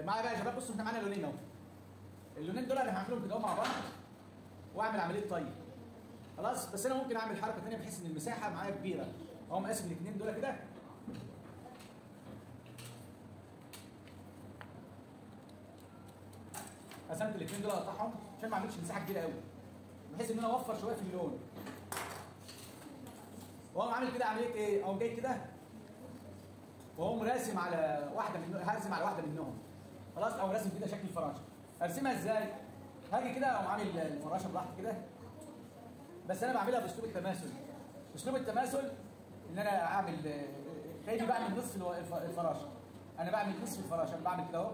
معايا بقى يا شباب بصوا احنا معانا لونين اهو اللونين دول انا هعملهم كده اهو مع بعض واعمل عمليه طي خلاص بس انا ممكن اعمل حركه ثانيه بحيث ان المساحه معايا كبيره اقوم قاسم الاثنين دول كده قسمت الاثنين دول اقطعهم عشان ما اعملش مساحه كبيره قوي بحيث ان انا اوفر شويه في اللون واقوم عامل كده عمليه ايه؟ اقوم جاي كده واقوم راسم على واحده من هرسم على واحده منهم خلاص اقوم راسم كده شكل الفراشه ارسمها ازاي؟ هاجي كده اقوم عامل الفراشه براحتي كده بس انا بعملها باسلوب التماثل اسلوب التماثل ان انا اعمل كاني بعمل نصف الو- الف- الفراشه انا بعمل نصف الفراشه انا بعمل كده اهو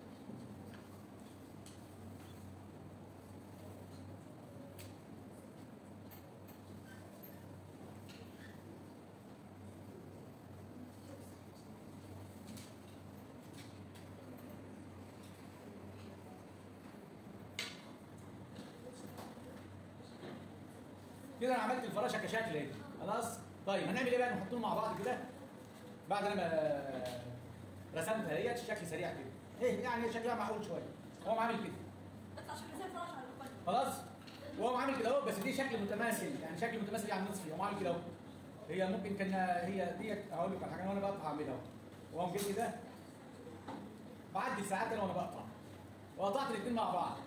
كده انا عملت الفراشه كشكل اهي خلاص طيب هنعمل ايه بقى نحطهم مع بعض كده بعد انا ما رسمتها اهي الشكل سريع كده ايه يعني شكلها معقول شويه هو عامل كده اطلع شكل زي الفراش على القلب خلاص وهو عامل كده اهو بس دي شكل متماثل يعني شكل متماثل يعني نصفي هو عامل كده اهو هي ممكن كان هي ديت هقول لك على حاجه وانا بقطع اعملها اهو وقام جيت كده بعدي ساعات انا وانا بقطع وقطعت الاثنين مع بعض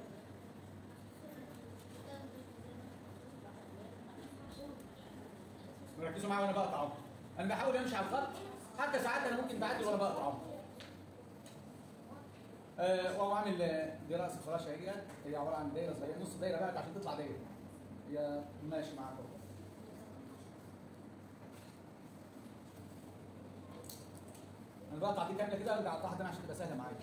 ركزوا معايا وانا بقطع اهو انا بحاول امشي على الخط حتى ساعات انا ممكن بعدي وانا بقطع اهو آه، وهو عامل آه، دي راس الفراشه هي هي عباره عن دايره صغيره نص دايره بقى عشان تطلع دايره هي ماشي معاك اهو انا بقطع دي كامله كده ارجع اقطعها تاني عشان تبقى سهله معايا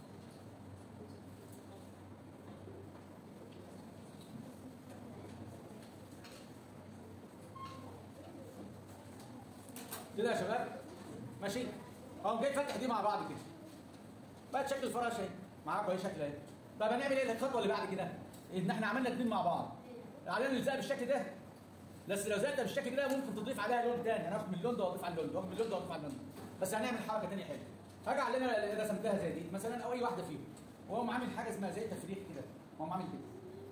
كده يا شباب ماشي اهو جيت فتح دي مع بعض كده بقت شكل الفراشه اهي معاكم اهي شكل اهي طب هنعمل ايه الخطوه اللي بعد كده ان احنا عملنا اثنين مع بعض علينا نلزقها بالشكل ده بس لو زادت بالشكل ده ممكن تضيف عليها لون تاني انا اخد من اللون ده واضيف على اللون ده واخد من اللون ده واضيف على اللون ده بس هنعمل حركه ثانيه حلوه حاجه علينا اللي رسمتها زي دي مثلا او اي واحده فيهم وهو عامل حاجه اسمها زي تفريغ كده هو عامل كده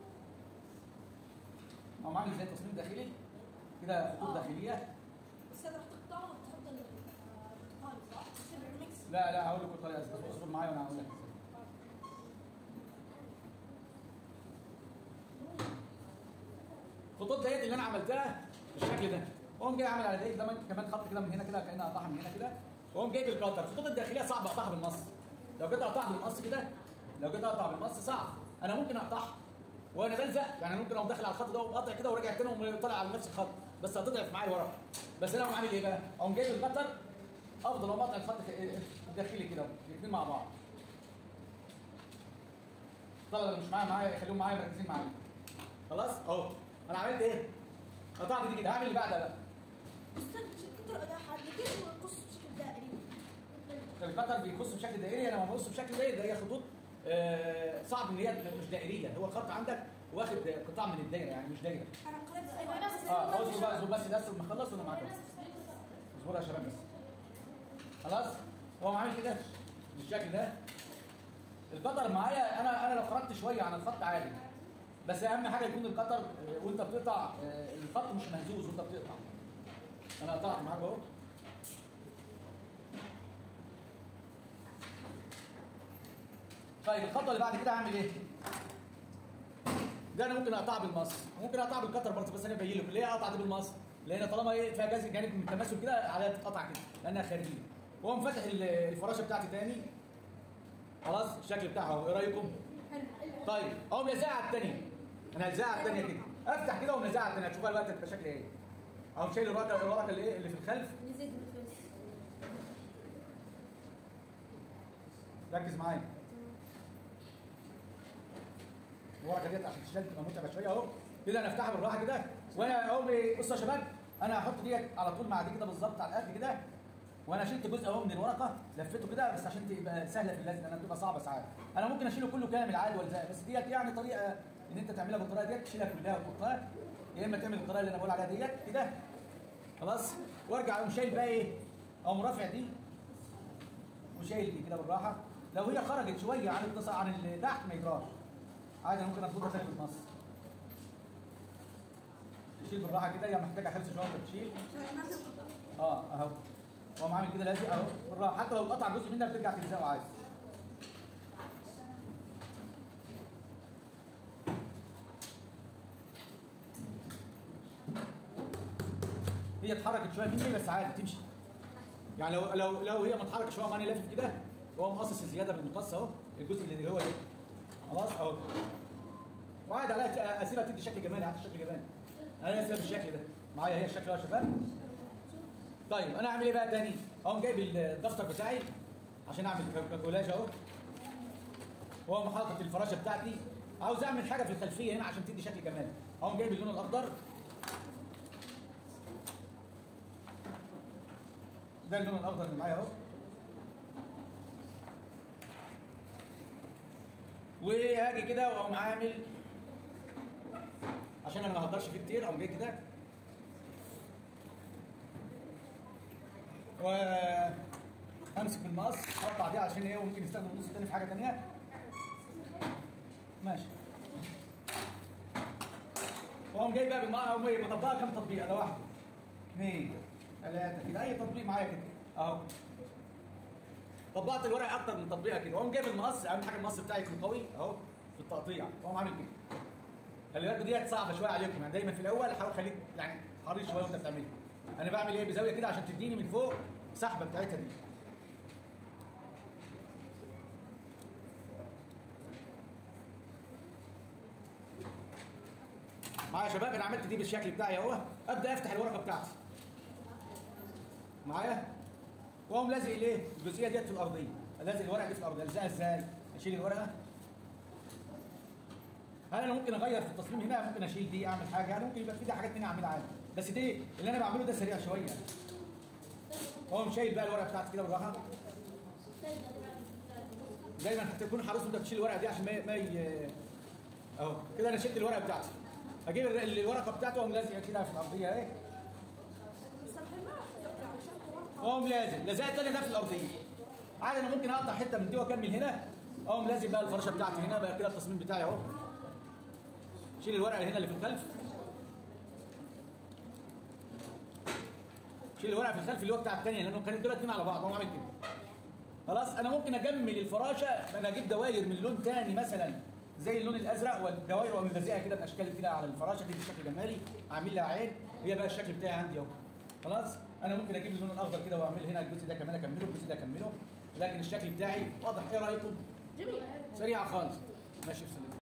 هو عامل زي تصميم داخلي كده خطوط داخليه بس انا رح تقطعه وتحط البرتقال صح؟ تصير ميكس لا لا هقول لك الطريقه بس اصبر معايا وانا هقول لك الخطوط ديت اللي انا عملتها بالشكل ده واقوم جاي عامل على ديت ده كمان خط كده من هنا كده كانها قطعها من هنا كده واقوم جايب القطر الخطوط الداخليه صعب اقطعها بالمقص لو جيت اقطعها بالمقص كده لو جيت اقطع بالمقص صعب انا ممكن اقطعها وانا بلزق يعني ممكن اقوم داخل على الخط ده وقاطع كده وراجع تاني وأقوم طالع على نفس الخط بس هتضعف معايا ورا بس انا اقوم عامل ايه بقى؟ اقوم جايب القطر افضل اقوم قاطع الخط الداخلي كده الاثنين مع بعض الطلبه اللي مش معايا معايا خليهم معايا مركزين معايا خلاص اهو انا عملت ايه؟ قطعت دي كده هعمل اللي بعدها بقى بس كتر ده حدتين ونقص بشكل دائري القطر بيقص بشكل دائري انا لما ببص بشكل دائري ده هي خطوط آه، صعب ان هي مش دائريه هو الخط عندك واخد قطاع من الدايره يعني مش دايره انا قلبت ايوه نفس اه اصبر بقى اصبر بس ده ما اخلص وانا معاك اصبروا يا شباب بس خلاص هو عامل كده بالشكل ده القطر معايا انا انا لو خرجت شويه عن الخط عادي بس اهم حاجه يكون القطر آه، وانت بتقطع آه، الخط مش مهزوز وانت بتقطع انا قطعت معاك اهو طيب الخطوه اللي بعد كده هعمل ايه؟ ده انا ممكن اقطعها بالمص ممكن اقطعها بالقطر برضه بس انا باين لكم ليه اقطع دي بالمص؟ لان طالما ايه فيها جزء جانب من التماثل كده عليها تتقطع كده لانها خارجيه واقوم فاتح ال- الفراشه بتاعتي تاني خلاص الشكل بتاعها اهو ايه رايكم؟ طيب اقوم لازقها على الثانيه انا هلزقها على الثانيه كده افتح كده واقوم لازقها على الثانيه هتشوفها دلوقتي هتبقى شكل ايه؟ اقوم شايل الورقه الورقه اللي ايه اللي في الخلف نزيد بالفلوس ركز معايا الورقه ديت عشان تشتغل تبقى متعبه شويه اهو كده انا افتحها بالراحه كده وانا اهو بصوا يا شباب انا هحط ديت على طول مع دي كده بالظبط على القد كده وانا شلت جزء اهو من الورقه لفيته كده بس عشان تبقى سهله في اللزق لانها بتبقى صعبه ساعات انا ممكن اشيله كله كامل عادي والزق بس ديت يعني طريقه ان انت تعملها بالطريقه ديت تشيلها كلها وتحطها يا اما تعمل بالطريقه اللي انا بقول عليها ديت كده خلاص وارجع اقوم شايل بقى ايه اقوم رافع دي وشايل دي كده بالراحه لو هي خرجت شويه عن التص... عن اللي تحت ما يجراش عادي أنا ممكن اظبطها تاني في النص تشيل بالراحه كده هي محتاجه حرص شويه وأنت بتشيل اه اهو هو عامل كده لازق اهو بالراحه حتى لو قطع جزء منها بترجع تلزقه عادي هي اتحركت شويه مني بس عادي تمشي يعني لو لو لو هي ما اتحركت شويه ماني لافف كده وهو مقصص الزياده بالمقص اهو الجزء اللي هو ده خلاص اهو وعادي عليها اسئله تدي شكل جمالي حتى شكل جمالي انا اسئله بالشكل ده معايا هي الشكل اهو يا شباب طيب انا اعمل ايه بقى تاني اقوم جايب الدفتر بتاعي عشان اعمل كالكولاج اهو وهو حاطط الفراشه بتاعتي عاوز اعمل حاجه في الخلفيه هنا عشان تدي شكل جمالي اقوم جايب اللون الاخضر ده اللون الاخضر اللي معايا اهو وهاجي كده واقوم عامل عشان انا ما اهدرش فيه كتير اقوم جاي كده وامسك بالمقص اقطع دي عشان ايه وممكن نستخدم النص التاني في حاجه تانيه ماشي واقوم جاي بقى بالمقص اقوم ايه بطبقها كام تطبيقه ده واحده اثنين ثلاثه كده اي تطبيق معايا كده اهو طبقت الورق اكتر من تطبيقه كده واقوم جايب المقص اهم حاجه المقص بتاعي يكون قوي اهو في التقطيع واقوم عامل كده خلي بالكوا ديت صعبه شويه عليكم يعني دايما في الاول حاول خليك يعني حريص شويه وانت بتعملها انا بعمل ايه بزاويه كده عشان تديني من فوق السحبه بتاعتها دي معايا يا شباب انا عملت دي بالشكل بتاعي اهو ابدا افتح الورقه بتاعتي معايا واقوم لازق الايه الجزئيه ديت في الارضيه لازق الورقه دي في الارضيه الزقها ازاي اشيل الورقه هل انا ممكن اغير في التصميم هنا ممكن اشيل دي اعمل حاجه يعني ممكن يبقى في ده حاجات هنا اعملها عادي بس دي اللي انا بعمله ده سريع شويه هو شايل بقى الورقه بتاعتي كده بالراحه دايما هتكون حريص وانت بتشيل الورقه دي عشان ما ما ي... اهو كده انا شلت الورقه بتاعتي اجيب ال- الورقه بتاعته واقوم لازق كده في الارضيه اهي واقوم لازق لازق التاني ده في الارضيه عادي انا ممكن اقطع حته من دي واكمل هنا اقوم لازق بقى الفرشه بتاعتي هنا بقى كده التصميم بتاعي اهو شيل الورقه اللي هنا اللي في الخلف شيل الورقه في الخلف اللي هو بتاع الثانيه لانه كانت دول اتنين على بعض اقوم عامل كده خلاص انا ممكن اجمل الفراشه انا اجيب دواير من لون تاني مثلا زي اللون الازرق والدواير واقوم لازقها كده باشكال كده على الفراشه دي بشكل جمالي اعمل لها عين هي بقى الشكل بتاعي عندي اهو خلاص انا ممكن اجيب اللون الاخضر كده واعمل هنا الجزء ده كمان اكمله الجزء ده اكمله لكن الشكل بتاعي واضح ايه رايكم جميل سريعه خالص ماشي في سلام